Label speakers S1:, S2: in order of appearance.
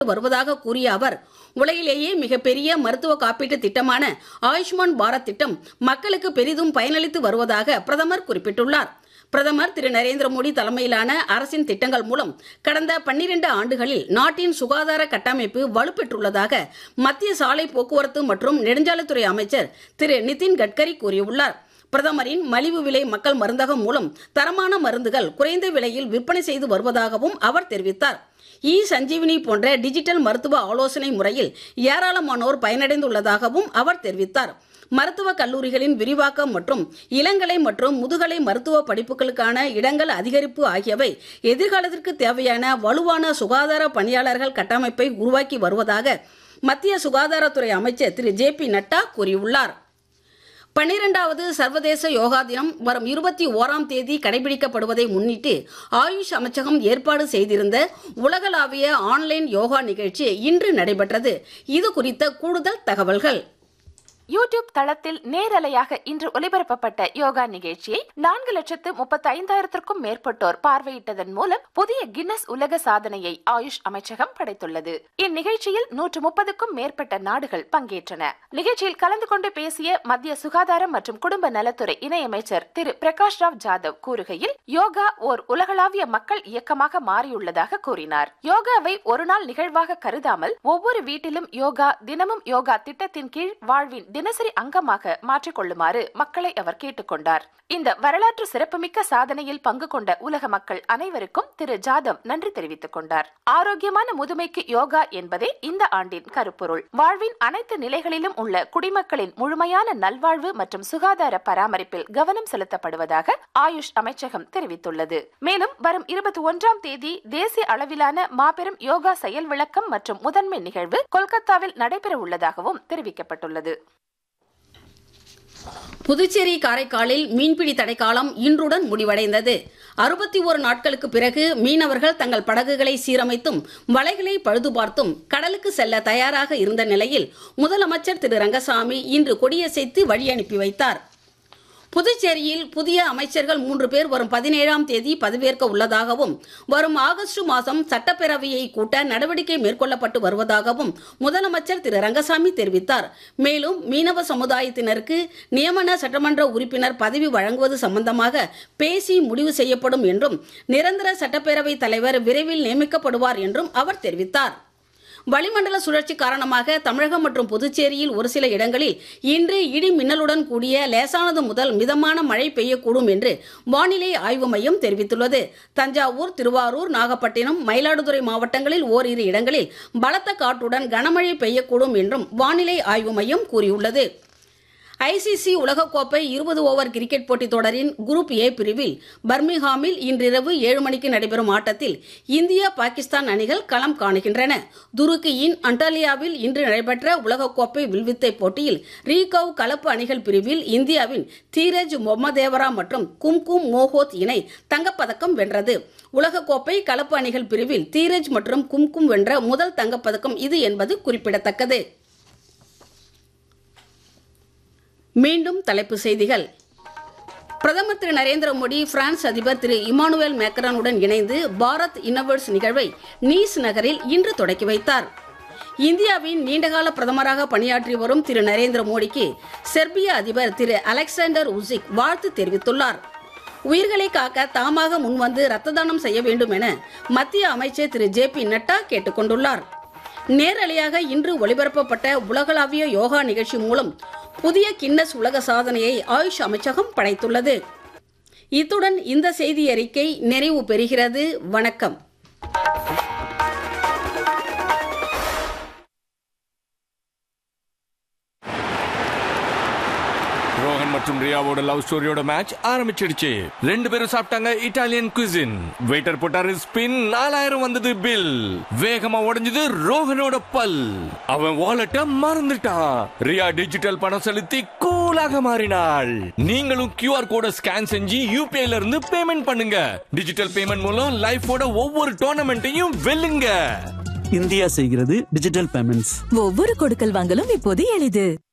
S1: வருவதாக கூறிய அவர் உலகிலேயே மிகப்பெரிய மருத்துவ காப்பீட்டு திட்டமான ஆயுஷ்மான் பாரத் திட்டம் மக்களுக்கு பெரிதும் பயனளித்து வருவதாக பிரதமர் குறிப்பிட்டுள்ளார் பிரதமர் திரு நரேந்திர மோடி தலைமையிலான அரசின் திட்டங்கள் மூலம் கடந்த பன்னிரண்டு ஆண்டுகளில் நாட்டின் சுகாதார கட்டமைப்பு வலுப்பெற்றுள்ளதாக மத்திய சாலை போக்குவரத்து மற்றும் நெடுஞ்சாலைத்துறை அமைச்சர் திரு நிதின் கட்கரி கூறியுள்ளார் பிரதமரின் மலிவு விலை மக்கள் மருந்தகம் மூலம் தரமான மருந்துகள் குறைந்த விலையில் விற்பனை செய்து வருவதாகவும் அவர் தெரிவித்தார் இ சஞ்சீவினி போன்ற டிஜிட்டல் மருத்துவ ஆலோசனை முறையில் ஏராளமானோர் பயனடைந்துள்ளதாகவும் அவர் தெரிவித்தார் மருத்துவ கல்லூரிகளின் விரிவாக்கம் மற்றும் இளங்கலை மற்றும் முதுகலை மருத்துவ படிப்புகளுக்கான இடங்கள் அதிகரிப்பு ஆகியவை எதிர்காலத்திற்கு தேவையான வலுவான சுகாதார பணியாளர்கள் கட்டமைப்பை உருவாக்கி வருவதாக மத்திய சுகாதாரத்துறை அமைச்சர் திரு ஜே பி நட்டா கூறியுள்ளார் பன்னிரெண்டாவது சர்வதேச யோகா தினம் வரும் இருபத்தி ஓராம் தேதி கடைபிடிக்கப்படுவதை முன்னிட்டு ஆயுஷ் அமைச்சகம் ஏற்பாடு செய்திருந்த உலகளாவிய ஆன்லைன் யோகா நிகழ்ச்சி இன்று நடைபெற்றது இது குறித்த கூடுதல் தகவல்கள்
S2: யூடியூப் தளத்தில் நேரலையாக இன்று ஒலிபரப்பப்பட்ட யோகா நிகழ்ச்சியை நான்கு லட்சத்து முப்பத்தி ஐந்தாயிரத்திற்கும் மேற்பட்டோர் பார்வையிட்டதன் மூலம் புதிய கின்னஸ் உலக சாதனையை ஆயுஷ் அமைச்சகம் படைத்துள்ளது இந்நிகழ்ச்சியில் நூற்று முப்பதுக்கும் மேற்பட்ட நாடுகள் பங்கேற்றன நிகழ்ச்சியில் கலந்து கொண்டு பேசிய மத்திய சுகாதாரம் மற்றும் குடும்ப நலத்துறை இணையமைச்சர் திரு பிரகாஷ் ராவ் ஜாதவ் கூறுகையில் யோகா ஓர் உலகளாவிய மக்கள் இயக்கமாக மாறியுள்ளதாக கூறினார் யோகாவை ஒரு நாள் நிகழ்வாக கருதாமல் ஒவ்வொரு வீட்டிலும் யோகா தினமும் யோகா திட்டத்தின் கீழ் வாழ்வின் தினசரி அங்கமாக மாற்றிக்கொள்ளுமாறு மக்களை அவர் கேட்டுக்கொண்டார் இந்த வரலாற்று சிறப்புமிக்க சாதனையில் பங்கு கொண்ட உலக மக்கள் அனைவருக்கும் திரு ஜாதவ் நன்றி தெரிவித்துக் கொண்டார் ஆரோக்கியமான முதுமைக்கு யோகா என்பதே இந்த ஆண்டின் கருப்பொருள் வாழ்வின் அனைத்து நிலைகளிலும் உள்ள குடிமக்களின் முழுமையான நல்வாழ்வு மற்றும் சுகாதார பராமரிப்பில் கவனம் செலுத்தப்படுவதாக ஆயுஷ் அமைச்சகம் தெரிவித்துள்ளது மேலும் வரும் இருபத்தி ஒன்றாம் தேதி தேசிய அளவிலான மாபெரும் யோகா செயல் விளக்கம் மற்றும் முதன்மை நிகழ்வு கொல்கத்தாவில் நடைபெற உள்ளதாகவும் தெரிவிக்கப்பட்டுள்ளது
S1: புதுச்சேரி காரைக்காலில் மீன்பிடி தடைக்காலம் இன்றுடன் முடிவடைந்தது அறுபத்தி ஒரு நாட்களுக்கு பிறகு மீனவர்கள் தங்கள் படகுகளை சீரமைத்தும் வலைகளை பழுது பார்த்தும் கடலுக்கு செல்ல தயாராக இருந்த நிலையில் முதலமைச்சர் திரு ரங்கசாமி இன்று கொடியசைத்து வழி அனுப்பி வைத்தார் புதுச்சேரியில் புதிய அமைச்சர்கள் மூன்று பேர் வரும் பதினேழாம் தேதி பதவியேற்க உள்ளதாகவும் வரும் ஆகஸ்ட் மாதம் சட்டப்பேரவையை கூட்ட நடவடிக்கை மேற்கொள்ளப்பட்டு வருவதாகவும் முதலமைச்சர் திரு ரங்கசாமி தெரிவித்தார் மேலும் மீனவ சமுதாயத்தினருக்கு நியமன சட்டமன்ற உறுப்பினர் பதவி வழங்குவது சம்பந்தமாக பேசி முடிவு செய்யப்படும் என்றும் நிரந்தர சட்டப்பேரவை தலைவர் விரைவில் நியமிக்கப்படுவார் என்றும் அவர் தெரிவித்தார் வளிமண்டல சுழற்சி காரணமாக தமிழகம் மற்றும் புதுச்சேரியில் ஒரு சில இடங்களில் இன்று இடி மின்னலுடன் கூடிய லேசானது முதல் மிதமான மழை பெய்யக்கூடும் என்று வானிலை ஆய்வு மையம் தெரிவித்துள்ளது தஞ்சாவூர் திருவாரூர் நாகப்பட்டினம் மயிலாடுதுறை மாவட்டங்களில் ஓரிரு இடங்களில் பலத்த காற்றுடன் கனமழை பெய்யக்கூடும் என்றும் வானிலை ஆய்வு மையம் கூறியுள்ளது ஐசிசி உலகக்கோப்பை இருபது ஓவர் கிரிக்கெட் போட்டித் தொடரின் குரூப் ஏ பிரிவில் பர்மிங்ஹாமில் இன்றிரவு ஏழு மணிக்கு நடைபெறும் ஆட்டத்தில் இந்தியா பாகிஸ்தான் அணிகள் களம் காணுகின்றன துருக்கியின் அண்டாலியாவில் இன்று நடைபெற்ற உலகக்கோப்பை வில்வித்தை போட்டியில் ரீகவ் கலப்பு அணிகள் பிரிவில் இந்தியாவின் தீரஜ் மொம்மதேவரா மற்றும் கும்கும் மோஹோத் இணை தங்கப்பதக்கம் வென்றது உலகக்கோப்பை கலப்பு அணிகள் பிரிவில் தீரஜ் மற்றும் கும்கும் வென்ற முதல் தங்கப்பதக்கம் இது என்பது குறிப்பிடத்தக்கது மீண்டும் தலைப்புச் செய்திகள் பிரதமர் திரு நரேந்திர மோடி பிரான்ஸ் அதிபர் திரு இமானுவேல் மேக்ரானுடன் இணைந்து பாரத் இன்னோவேட்ஸ் நிகழ்வை நீஸ் நகரில் இன்று தொடக்கி வைத்தார் இந்தியாவின் நீண்டகால பிரதமராக பணியாற்றி வரும் திரு நரேந்திர மோடிக்கு செர்பிய அதிபர் திரு அலெக்சாண்டர் உசிக் வாழ்த்து தெரிவித்துள்ளார் உயிர்களை காக்க தாமாக முன்வந்து ரத்த தானம் செய்ய வேண்டும் என மத்திய அமைச்சர் திரு ஜே பி நட்டா கேட்டுக் கொண்டுள்ளார் நேரலையாக இன்று ஒளிபரப்பப்பட்ட உலகளாவிய யோகா நிகழ்ச்சி மூலம் புதிய கின்னஸ் உலக சாதனையை ஆயுஷ் அமைச்சகம் படைத்துள்ளது இத்துடன் இந்த செய்தி அறிக்கை நிறைவு பெறுகிறது வணக்கம்
S3: ரோஹன் மற்றும் ரியாவோட லவ் ஸ்டோரியோட மேட்ச் ஆரம்பிச்சிடுச்சு ரெண்டு பேரும் சாப்பிட்டாங்க இட்டாலியன் குசின் வெயிட்டர் போட்டாரு ஸ்பின் நாலாயிரம் வந்தது பில் வேகமா உடைஞ்சது ரோஹனோட பல் அவன் வாலெட்ட மறந்துட்டான் ரியா டிஜிட்டல் பணம் செலுத்தி கூலாக மாறினாள் நீங்களும் கியூஆர் கோட ஸ்கேன் செஞ்சு யூபிஐல இருந்து பேமெண்ட் பண்ணுங்க டிஜிட்டல் பேமெண்ட் மூலம் லைஃபோட ஒவ்வொரு டோர்னமெண்ட்டையும் வெல்லுங்க
S4: இந்தியா செய்கிறது டிஜிட்டல் பேமெண்ட்ஸ்
S5: ஒவ்வொரு கொடுக்கல் வாங்கலும் இப்போது எளிது